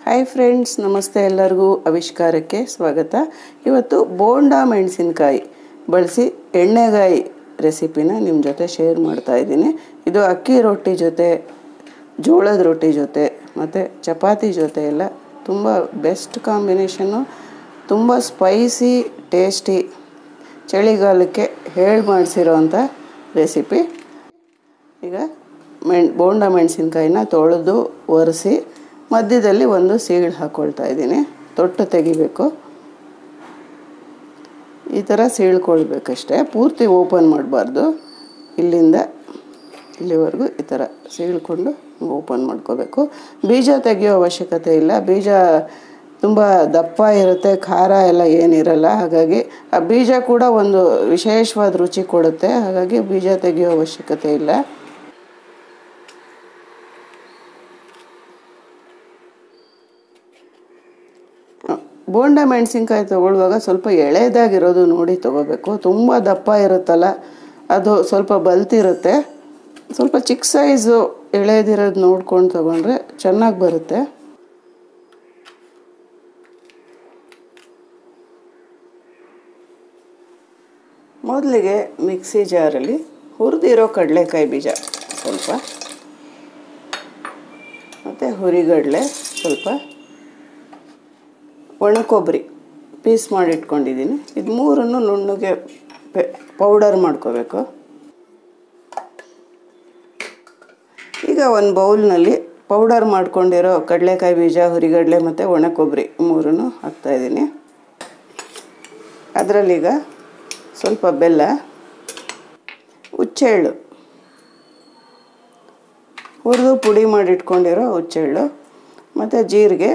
hi friends ನಮಸ್ತೆ ಎಲ್ಲರಿಗೂ ಆವಿಷ್ಕಾರಕ್ಕೆ ಸ್ವಾಗತ ಇವತ್ತು ಬೋಂಡಾ ಮೆಣಸಿನ್ಕಾಯಿ ಬಳಸಿ ಎಣ್ಣೆಗಾಯಿ ರೆಸಿಪಿನ ನಿಮ್ಮ ಜೊತೆ ಶೇರ್ ಮಾಡ್ತಾ ಇದ್ದೀನಿ ಇದು ಅಕ್ಕಿ ರೊಟ್ಟಿ ಜೊತೆ ಜೋಳದ ರೊಟ್ಟಿ ಜೊತೆ ಮತ್ತು ಚಪಾತಿ ಜೊತೆ ಎಲ್ಲ ತುಂಬ ಬೆಸ್ಟ್ ಕಾಂಬಿನೇಷನ್ನು ತುಂಬ ಸ್ಪೈಸಿ ಟೇಸ್ಟಿ ಚಳಿಗಾಲಕ್ಕೆ ಹೇಳಿ ಮಾಡಿಸಿರೋವಂಥ ರೆಸಿಪಿ ಈಗ ಮೆಣ್ ಬೋಂಡ ಮೆಣಸಿನ್ಕಾಯಿನ ತೊಳೆದು ಒರೆಸಿ ಮಧ್ಯದಲ್ಲಿ ಒಂದು ಸೀಳು ಹಾಕ್ಕೊಳ್ತಾ ಇದ್ದೀನಿ ತೊಟ್ಟು ತೆಗಿಬೇಕು ಈ ಥರ ಸೀಳ್ಕೊಳ್ಬೇಕಷ್ಟೇ ಪೂರ್ತಿ ಓಪನ್ ಮಾಡಬಾರ್ದು ಇಲ್ಲಿಂದ ಇಲ್ಲಿವರೆಗೂ ಈ ಥರ ಸೀಳ್ಕೊಂಡು ಓಪನ್ ಮಾಡ್ಕೋಬೇಕು ಬೀಜ ತೆಗಿಯೋ ಅವಶ್ಯಕತೆ ಇಲ್ಲ ಬೀಜ ತುಂಬ ದಪ್ಪ ಇರುತ್ತೆ ಖಾರ ಎಲ್ಲ ಏನಿರಲ್ಲ ಹಾಗಾಗಿ ಆ ಬೀಜ ಕೂಡ ಒಂದು ವಿಶೇಷವಾದ ರುಚಿ ಕೊಡುತ್ತೆ ಹಾಗಾಗಿ ಬೀಜ ತೆಗಿಯೋ ಅವಶ್ಯಕತೆ ಇಲ್ಲ ಬೋಂಡ ಮೆಣಸಿನ್ಕಾಯಿ ತೊಗೊಳ್ಳುವಾಗ ಸ್ವಲ್ಪ ಎಳೆದಾಗಿರೋದು ನೋಡಿ ತೊಗೋಬೇಕು ತುಂಬ ದಪ್ಪ ಇರುತ್ತಲ್ಲ ಅದು ಸ್ವಲ್ಪ ಬಲ್ತಿರುತ್ತೆ ಸ್ವಲ್ಪ ಚಿಕ್ಕ ಸೈಜು ಎಳೆದಿರೋದು ನೋಡ್ಕೊಂಡು ತೊಗೊಂಡ್ರೆ ಚೆನ್ನಾಗಿ ಬರುತ್ತೆ ಮೊದಲಿಗೆ ಮಿಕ್ಸಿ ಜಾರಲ್ಲಿ ಹುರಿದಿರೋ ಕಡಲೆಕಾಯಿ ಬೀಜ ಸ್ವಲ್ಪ ಮತ್ತು ಹುರಿಗಡಲೆ ಸ್ವಲ್ಪ ಒಣ ಕೊಬ್ಬರಿ ಪೀಸ್ ಮಾಡಿ ಇಟ್ಕೊಂಡಿದ್ದೀನಿ ಇದು ಮೂರನ್ನು ನುಣ್ಣಗೆ ಪೆ ಪೌಡರ್ ಮಾಡ್ಕೋಬೇಕು ಈಗ ಒಂದು ಬೌಲ್ನಲ್ಲಿ ಪೌಡರ್ ಮಾಡ್ಕೊಂಡಿರೋ ಕಡಲೆಕಾಯಿ ಬೀಜ ಹುರಿಗಡಲೆ ಮತ್ತು ಒಣ ಕೊಬ್ಬರಿ ಮೂರನ್ನು ಹಾಕ್ತಾಯಿದ್ದೀನಿ ಅದರಲ್ಲೀಗ ಸ್ವಲ್ಪ ಬೆಲ್ಲ ಹುಚ್ಚೆಳ್ಳು ಹುರಿದು ಪುಡಿ ಮಾಡಿ ಇಟ್ಕೊಂಡಿರೋ ಹುಚ್ಚೆಳ್ಳು ಮತ್ತು ಜೀರಿಗೆ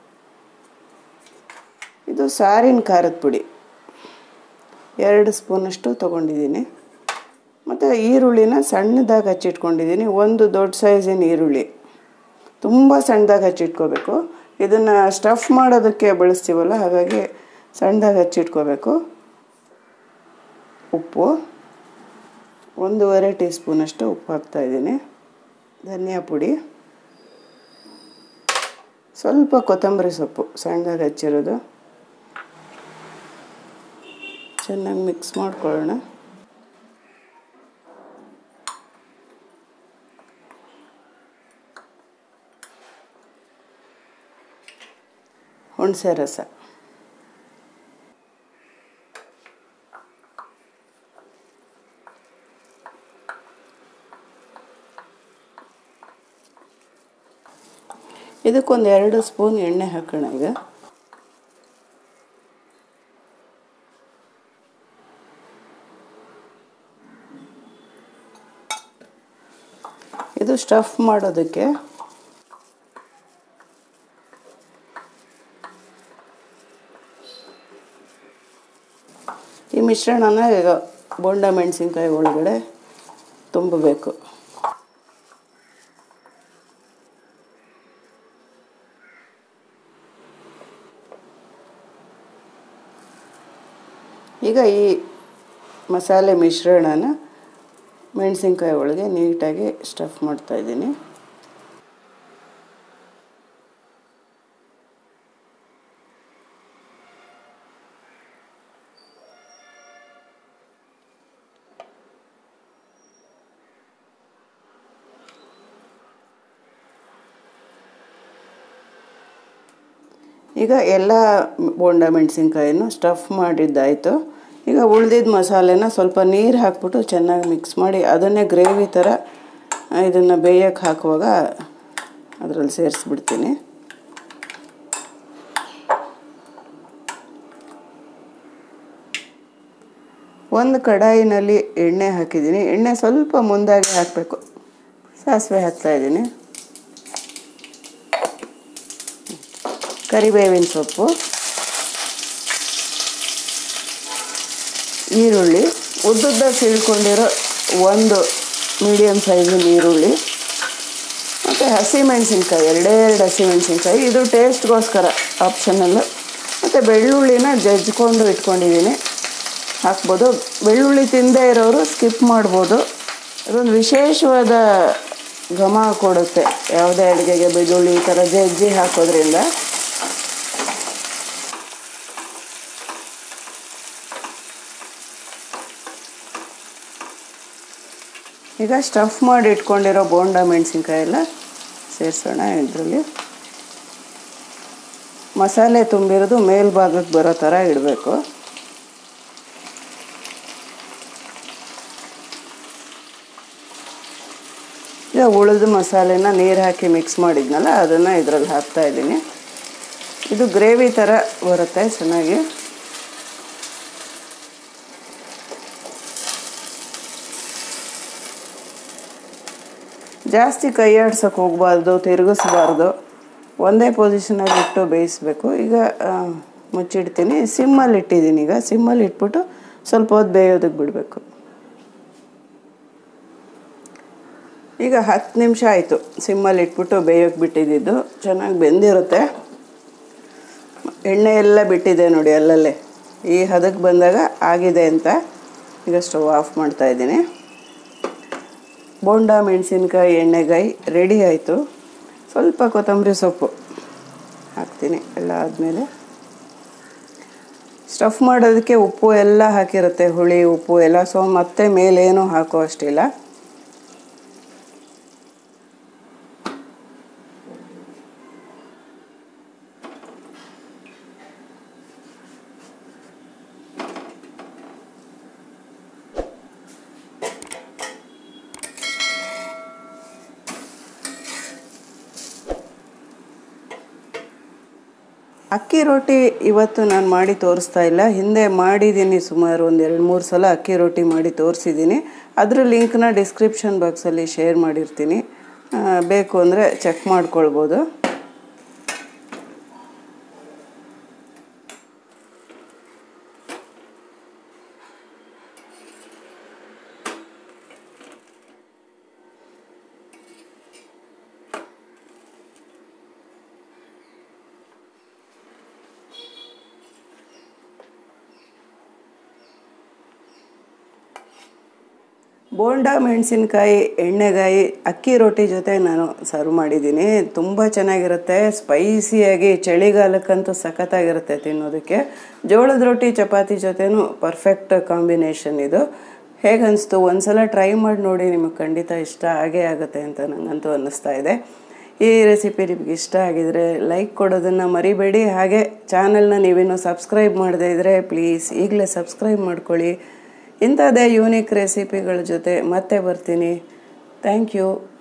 ಇದು ಸಾರಿನ ಖಾರದ ಪುಡಿ ಎರಡು ಸ್ಪೂನಷ್ಟು ತೊಗೊಂಡಿದ್ದೀನಿ ಮತ್ತು ಈರುಳ್ಳಿನ ಸಣ್ಣದಾಗಿ ಹಚ್ಚಿಟ್ಕೊಂಡಿದ್ದೀನಿ ಒಂದು ದೊಡ್ಡ ಸೈಜಿನ ಈರುಳ್ಳಿ ತುಂಬ ಸಣ್ಣದಾಗಿ ಹಚ್ಚಿಟ್ಕೋಬೇಕು ಇದನ್ನು ಸ್ಟಫ್ ಮಾಡೋದಕ್ಕೆ ಬಳಸ್ತೀವಲ್ಲ ಹಾಗಾಗಿ ಸಣ್ಣದಾಗಿ ಹಚ್ಚಿಟ್ಕೋಬೇಕು ಉಪ್ಪು ಒಂದೂವರೆ ಟೀ ಸ್ಪೂನಷ್ಟು ಉಪ್ಪು ಹಾಕ್ತಾಯಿದ್ದೀನಿ ಧನಿಯಾ ಪುಡಿ ಸ್ವಲ್ಪ ಕೊತ್ತಂಬರಿ ಸೊಪ್ಪು ಸಣ್ಣದಾಗಿ ಹಚ್ಚಿರೋದು ಚೆನ್ನಾಗಿ ಮಿಕ್ಸ್ ಮಾಡ್ಕೊಳ್ಳೋಣ ಹುಣಸೆ ರಸ ಇದಕ್ಕೊಂದು ಎರಡು ಸ್ಪೂನ್ ಎಣ್ಣೆ ಹಾಕೋಣ ಈಗ ಇದು ಸ್ಟಫ್ ಮಾಡೋದಕ್ಕೆ ಈ ಮಿಶ್ರಣನ ಈಗ ಬೋಂಡ ಮೆಣಸಿನ್ಕಾಯಿ ಒಳಗಡೆ ತುಂಬಬೇಕು ಈಗ ಈ ಮಸಾಲೆ ಮಿಶ್ರಣನ ಮೆಣಸಿನ್ಕಾಯಿ ಒಳಗೆ ನೀಟಾಗಿ ಸ್ಟಫ್ ಮಾಡ್ತಾಯಿದ್ದೀನಿ ಈಗ ಎಲ್ಲ ಬೋಂಡ ಮೆಣಸಿನ್ಕಾಯಿನೂ ಸ್ಟಫ್ ಮಾಡಿದ್ದಾಯಿತು ಈಗ ಉಳ್ದಿದ್ದ ಮಸಾಲೆನ ಸ್ವಲ್ಪ ನೀರು ಹಾಕ್ಬಿಟ್ಟು ಚೆನ್ನಾಗಿ ಮಿಕ್ಸ್ ಮಾಡಿ ಅದನ್ನೇ ಗ್ರೇವಿ ಥರ ಇದನ್ನು ಬೇಯಕ್ಕೆ ಹಾಕುವಾಗ ಅದರಲ್ಲಿ ಸೇರಿಸ್ಬಿಡ್ತೀನಿ ಒಂದು ಕಡಾಯಿನಲ್ಲಿ ಎಣ್ಣೆ ಹಾಕಿದ್ದೀನಿ ಎಣ್ಣೆ ಸ್ವಲ್ಪ ಮುಂದಾಗಿ ಹಾಕಬೇಕು ಸಾಸಿವೆ ಹಾಕ್ತಾಯಿದ್ದೀನಿ ಕರಿಬೇವಿನ ಸೊಪ್ಪು ಈರುಳ್ಳಿ ಉದ್ದುದ್ದ ಸೀಳ್ಕೊಂಡಿರೋ ಒಂದು ಮೀಡಿಯಮ್ ಸೈಜಿನ ಈರುಳ್ಳಿ ಮತ್ತು ಹಸಿಮೆಣಸಿನ್ಕಾಯಿ ಎರಡೇ ಎರಡು ಹಸಿಮೆಣಸಿನ್ಕಾಯಿ ಇದು ಟೇಸ್ಟ್ಗೋಸ್ಕರ ಆಪ್ಷನಲ್ಲು ಮತ್ತು ಬೆಳ್ಳುಳ್ಳಿನ ಜಜ್ಕೊಂಡು ಇಟ್ಕೊಂಡಿದ್ದೀನಿ ಹಾಕ್ಬೋದು ಬೆಳ್ಳುಳ್ಳಿ ತಿಂದೇ ಇರೋರು ಸ್ಕಿಪ್ ಮಾಡ್ಬೋದು ಅದೊಂದು ವಿಶೇಷವಾದ ಘಮ ಕೊಡುತ್ತೆ ಯಾವುದೇ ಅಡುಗೆಗೆ ಬೆಳ್ಳುಳ್ಳಿ ಈ ಥರ ಜಜ್ಜಿ ಹಾಕೋದ್ರಿಂದ ಈಗ ಸ್ಟಫ್ ಮಾಡಿ ಇಟ್ಕೊಂಡಿರೋ ಬೋಂಡ ಮೆಣಸಿನ್ಕಾಯಿ ಎಲ್ಲ ಸೇರಿಸೋಣ ಇದರಲ್ಲಿ ಮಸಾಲೆ ತುಂಬಿರೋದು ಮೇಲ್ಭಾಗಕ್ಕೆ ಬರೋ ಥರ ಇಡಬೇಕು ಈಗ ಉಳಿದ ಮಸಾಲೆನ ನೀರು ಹಾಕಿ ಮಿಕ್ಸ್ ಮಾಡಿದ್ನಲ್ಲ ಅದನ್ನು ಇದರಲ್ಲಿ ಹಾಕ್ತಾ ಇದ್ದೀನಿ ಇದು ಗ್ರೇವಿ ಥರ ಬರುತ್ತೆ ಚೆನ್ನಾಗಿ ಜಾಸ್ತಿ ಕೈ ಆಡ್ಸೋಕೆ ಹೋಗಬಾರ್ದು ತಿರುಗಿಸ್ಬಾರ್ದು ಒಂದೇ ಪೊಸಿಷನಲ್ಲಿ ಇಟ್ಟು ಬೇಯಿಸ್ಬೇಕು ಈಗ ಆ, ಮುಚ್ಚಿಡ್ತೀನಿ ಸಿಮ್ಮಲ್ಲಿ ಇಟ್ಟಿದ್ದೀನಿ ಈಗ ಸಿಮ್ಮಲ್ಲಿ ಇಟ್ಬಿಟ್ಟು ಸ್ವಲ್ಪ ಹೊತ್ತು ಬೇಯೋದಕ್ಕೆ ಬಿಡಬೇಕು ಈಗ ಹತ್ತು ನಿಮಿಷ ಆಯಿತು ಸಿಮ್ಮಲ್ಲಿ ಇಟ್ಬಿಟ್ಟು ಬೇಯೋಕ್ಕೆ ಬಿಟ್ಟಿದ್ದು ಚೆನ್ನಾಗಿ ಬೆಂದಿರುತ್ತೆ ಎಣ್ಣೆ ಎಲ್ಲ ಬಿಟ್ಟಿದೆ ನೋಡಿ ಅಲ್ಲಲ್ಲೇ ಈ ಹದಕ್ಕೆ ಬಂದಾಗ ಆಗಿದೆ ಅಂತ ಈಗ ಸ್ಟವ್ ಆಫ್ ಮಾಡ್ತಾ ಇದ್ದೀನಿ ಬೋಂಡ ಮೆಣಸಿನ್ಕಾಯಿ ಎಣ್ಣೆಗಾಯಿ ರೆಡಿ ಆಯಿತು ಸ್ವಲ್ಪ ಕೊತ್ತಂಬರಿ ಸೊಪ್ಪು ಹಾಕ್ತೀನಿ ಎಲ್ಲ ಆದಮೇಲೆ ಸ್ಟಫ್ ಮಾಡೋದಕ್ಕೆ ಉಪ್ಪು ಎಲ್ಲ ಹಾಕಿರುತ್ತೆ ಹುಳಿ ಉಪ್ಪು ಎಲ್ಲ ಸೊ ಮತ್ತೆ ಮೇಲೇನೂ ಹಾಕೋ ಅಷ್ಟಿಲ್ಲ ಅಕ್ಕಿ ರೊಟ್ಟಿ ಇವತ್ತು ನಾನು ಮಾಡಿ ತೋರಿಸ್ತಾ ಇಲ್ಲ ಹಿಂದೆ ಮಾಡಿದ್ದೀನಿ ಸುಮಾರು ಒಂದು ಎರಡು ಮೂರು ಸಲ ಅಕ್ಕಿ ರೊಟ್ಟಿ ಮಾಡಿ ತೋರಿಸಿದ್ದೀನಿ ಅದ್ರ ಲಿಂಕ್ನ ಡಿಸ್ಕ್ರಿಪ್ಷನ್ ಬಾಕ್ಸಲ್ಲಿ ಶೇರ್ ಮಾಡಿರ್ತೀನಿ ಆ, ಬೇಕು ಅಂದರೆ ಚೆಕ್ ಮಾಡ್ಕೊಳ್ಬೋದು ಬೋಂಡ ಮೆಣಸಿನ್ಕಾಯಿ ಎಣ್ಣೆಗಾಯಿ ಅಕ್ಕಿ ರೊಟ್ಟಿ ಜೊತೆ ನಾನು ಸರ್ವ್ ಮಾಡಿದ್ದೀನಿ ತುಂಬ ಚೆನ್ನಾಗಿರುತ್ತೆ ಸ್ಪೈಸಿಯಾಗಿ ಚಳಿಗಾಲಕ್ಕಂತೂ ಸಖತ್ತಾಗಿರುತ್ತೆ ತಿನ್ನೋದಕ್ಕೆ ಜೋಳದ ರೊಟ್ಟಿ ಚಪಾತಿ ಜೊತೆನೂ ಪರ್ಫೆಕ್ಟ್ ಕಾಂಬಿನೇಷನ್ ಇದು ಹೇಗನ್ನಿಸ್ತು ಒಂದ್ಸಲ ಟ್ರೈ ಮಾಡಿ ನೋಡಿ ನಿಮಗೆ ಖಂಡಿತ ಇಷ್ಟ ಆಗೇ ಆಗುತ್ತೆ ಅಂತ ನನಗಂತೂ ಅನ್ನಿಸ್ತಾ ಇದೆ ಈ ರೆಸಿಪಿ ನಿಮಗೆ ಇಷ್ಟ ಆಗಿದರೆ ಲೈಕ್ ಕೊಡೋದನ್ನು ಮರಿಬೇಡಿ ಹಾಗೆ ಚಾನಲ್ನ ನೀವೇನು ಸಬ್ಸ್ಕ್ರೈಬ್ ಮಾಡದೇ ಇದ್ದರೆ ಪ್ಲೀಸ್ ಈಗಲೇ ಸಬ್ಸ್ಕ್ರೈಬ್ ಮಾಡ್ಕೊಳ್ಳಿ ಇಂಥದ್ದೇ ಯೂನಿಕ್ ರೆಸಿಪಿಗಳ ಜೊತೆ ಮತ್ತೆ ಬರ್ತೀನಿ ಥ್ಯಾಂಕ್ ಯು